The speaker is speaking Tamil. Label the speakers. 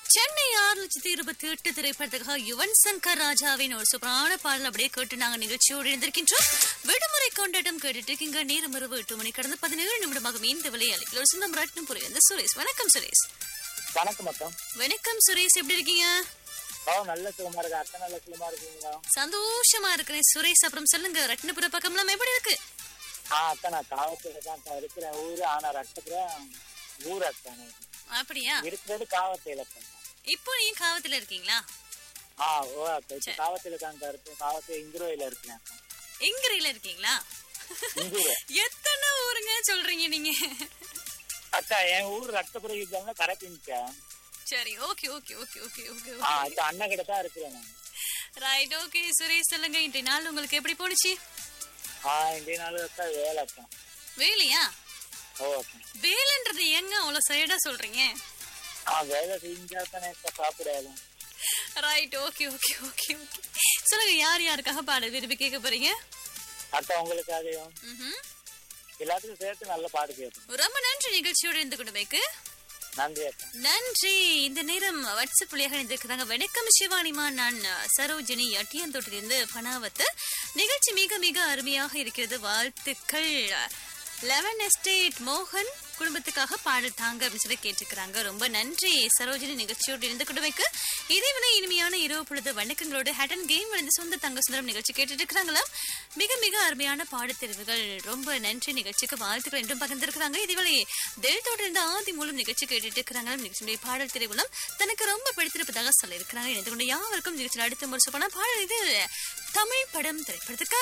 Speaker 1: சென்னை ஆறு லட்சத்தி இருபத்தி எட்டு திரைப்படத்துக்காக யுவன் சங்கர் ராஜாவின் ஒரு சூப்பரான பாடல் அப்படியே கேட்டு நாங்க நிகழ்ச்சியோடு இருந்திருக்கின்றோம் விடுமுறை கொண்டாட்டம் கேட்டுட்டு இருக்கீங்க நேரம் இரவு எட்டு மணி கடந்து பதினேழு நிமிடமாக இந்த விளையாளில் ஒரு சொந்தம் ரத்னம் புரியுது சுரேஷ் வணக்கம் சுரேஷ்
Speaker 2: வணக்கம் அக்கா
Speaker 1: வணக்கம் சுரேஷ் எப்படி இருக்கீங்க
Speaker 2: ஓ நல்ல சுகமா இருக்கு அக்கா நல்ல சுகமா இருக்கீங்களா
Speaker 1: சந்தோஷமா இருக்கிறேன் சுரேஷ் அப்புறம் சொல்லுங்க ரத்னபுர பக்கம்லாம் எப்படி இருக்கு
Speaker 2: ஆ அக்கா நான் காவத்துல தான் அக்கா இருக்கிறேன் ஊரு ஆனா ரத்தத்துல ஊர் அக்கா நான்.
Speaker 1: அப்படியா
Speaker 2: இருக்கிறது காவத்தையில அக்கா
Speaker 1: இப்போ நீங்க காவத்துல இருக்கீங்களா
Speaker 2: ஆ ஓ அக்கா இப்ப காவத்துல தான் அக்கா இருக்கேன் காவத்துல இங்குரோயில இருக்கேன் அக்கா
Speaker 1: எங்கரையில இருக்கீங்களா
Speaker 2: இங்குரோ
Speaker 1: எத்தனை ஊருங்க சொல்றீங்க நீங்க
Speaker 2: அக்கா என் ஊர் ரத்தபுரம் இருந்தாங்க கரெக்டுங்கக்கா
Speaker 1: சரி okay okay okay okay okay
Speaker 2: ஆ இப்ப அண்ணன் கிட்ட தான் இருக்கிறேன் நான்
Speaker 1: ரைட் ஓகே சுரேஷ் சொல்லுங்க இன்றைய நாள் உங்களுக்கு எப்படி போணுச்சு
Speaker 2: ஆ இன்றைய நாள் அக்கா வேலை அக்கா
Speaker 1: வேலையா
Speaker 2: ஓ அக்கா
Speaker 1: வேலைன்றது எங்க அவ்வளவு சைடா சொல்றீங்க
Speaker 2: ஆ வேலை செஞ்சா தானே அக்கா சாப்பிடாது
Speaker 1: right okay okay okay okay சொல்லுங்க யார் யாருக்காக பாட விரும்பி கேட்க போறீங்க
Speaker 2: அக்கா உங்களுக்காகவும்
Speaker 1: ம்ஹும்.
Speaker 2: எல்லாத்துக்கும் சேர்த்து நல்ல பாடு கேட்போம்
Speaker 1: ரொம்ப நன்றி நிகழ்ச்சியோடு இருந்து கொண்டு
Speaker 2: நன்றி அக்கா
Speaker 1: நன்றி இந்த நேரம் வாட்ஸ்அப் வழியாக இணைந்திருக்கிறாங்க வணக்கம் சிவானிமா நான் சரோஜினி அட்டியந்தோட்டிலிருந்து பனாவத்து நிகழ்ச்சி மிக மிக அருமையாக இருக்கிறது வாழ்த்துக்கள் லெவன் எஸ்டேட் மோகன் குடும்பத்துக்காக பாடல் தாங்க அப்படின்னு சொல்லி கேட்டிருக்கிறாங்க ரொம்ப நன்றி சரோஜினி நிகழ்ச்சியோடு இருந்து குடும்பக்கு இதே விட இனிமையான இரவு பொழுது வணக்கங்களோடு ஹேட்டன் கேம் விழுந்து சொந்த தங்க சுந்தரம் நிகழ்ச்சி கேட்டுட்டு இருக்கிறாங்களா மிக மிக அருமையான பாடத்தெரிவுகள் ரொம்ப நன்றி நிகழ்ச்சிக்கு வாழ்த்துக்கள் என்றும் பகிர்ந்திருக்கிறாங்க இதுவரை தெல்தோடு இருந்த ஆதி மூலம் நிகழ்ச்சி கேட்டுட்டு இருக்கிறாங்க நிகழ்ச்சியுடைய பாடல் திரைவுலம் தனக்கு ரொம்ப பிடித்திருப்பதாக சொல்லியிருக்கிறாங்க இணைந்து கொண்டு யாருக்கும் நிகழ்ச்சியில் அடுத்த முறை சொன்ன பாடல் இது தமிழ் படம் திரைப்படத்துக்கு